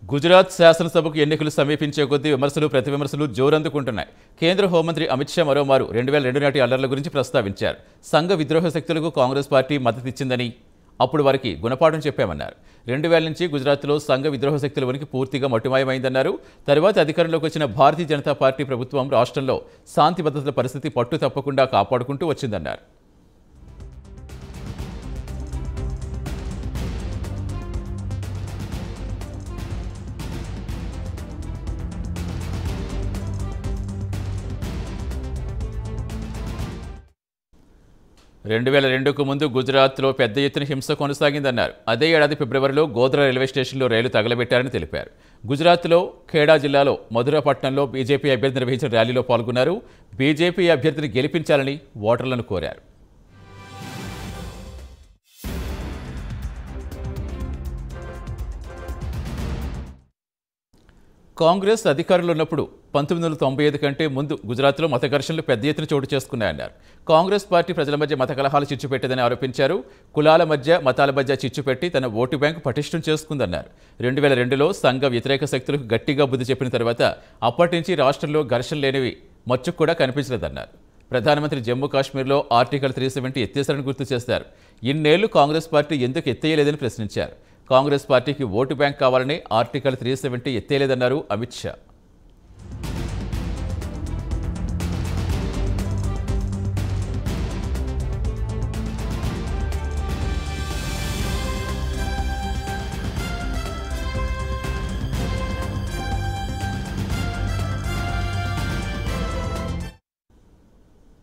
గుజరాత్ శాసనసభకు ఎన్నికలు సమీపించే కొద్దీ విమర్శలు ప్రతి విమర్శలు జోరందుకుంటున్నాయి కేంద్ర హోంమంత్రి అమిత్ షా మరోమారు రెండు వేల రెండు నాటి అల్లర్ల గురించి ప్రస్తావించారు సంఘ విద్రోహ శక్తులకు కాంగ్రెస్ పార్టీ మద్దతిచ్చిందని అప్పుడు వారికి గుణపాఠం చెప్పామన్నారు రెండు వేల నుంచి గుజరాత్లో సంఘ విద్రోహ శక్తుల ఉనికి పూర్తిగా మట్టుమాయమైందన్నారు తర్వాత అధికారంలోకి వచ్చిన భారతీయ జనతా పార్టీ ప్రభుత్వం రాష్ట్రంలో శాంతి భద్రతల పరిస్థితి పట్టు తప్పకుండా కాపాడుకుంటూ వచ్చిందన్నారు రెండు వేల రెండుకు ముందు గుజరాత్లో పెద్ద ఎత్తున హింస కొనసాగిందన్నారు అదే ఏడాది ఫిబ్రవరిలో గోద్రా రైల్వే స్టేషన్లో రైలు తగలబెట్టారని తెలిపారు గుజరాత్లో ఖేడా జిల్లాలో మధురపట్నంలో బీజేపీ అభ్యర్థి నిర్వహించిన ర్యాలీలో పాల్గొన్నారు బీజేపీ అభ్యర్థిని గెలిపించాలని ఓటర్లను కోరారు కాంగ్రెస్ అధికారంలో ఉన్నప్పుడు పంతొమ్మిది వందల తొంభై ఐదు కంటే ముందు గుజరాత్లో మత ఘర్షణలు పెద్ద ఎత్తున చోటు చేసుకున్నాయన్నారు కాంగ్రెస్ పార్టీ ప్రజల మధ్య మత కలహాలు చిచ్చుపెట్టదని ఆరోపించారు కులాల మధ్య మతాల మధ్య చిచ్చుపెట్టి తన ఓటు బ్యాంకు పటిష్టం చేసుకుందన్నారు రెండు వేల రెండులో సంఘ వ్యతిరేక శక్తులకు గట్టిగా బుద్ధి చెప్పిన తర్వాత అప్పటి నుంచి రాష్ట్రంలో ఘర్షణ లేనివి మచ్చుకు కూడా కనిపించలేదన్నారు ప్రధానమంత్రి జమ్మూ కాశ్మీర్లో ఆర్టికల్ త్రీ సెవెంటీ ఎత్తేశారని గుర్తు చేశారు ఇన్నేళ్లు కాంగ్రెస్ పార్టీ ఎందుకు ఎత్తేయలేదని ప్రశ్నించారు కాంగ్రెస్ పార్టీకి ఓటు బ్యాంక్ కావాలని ఆర్టికల్ త్రీ సెవెంటీ ఎత్తేయలేదన్నారు అమిత్ షా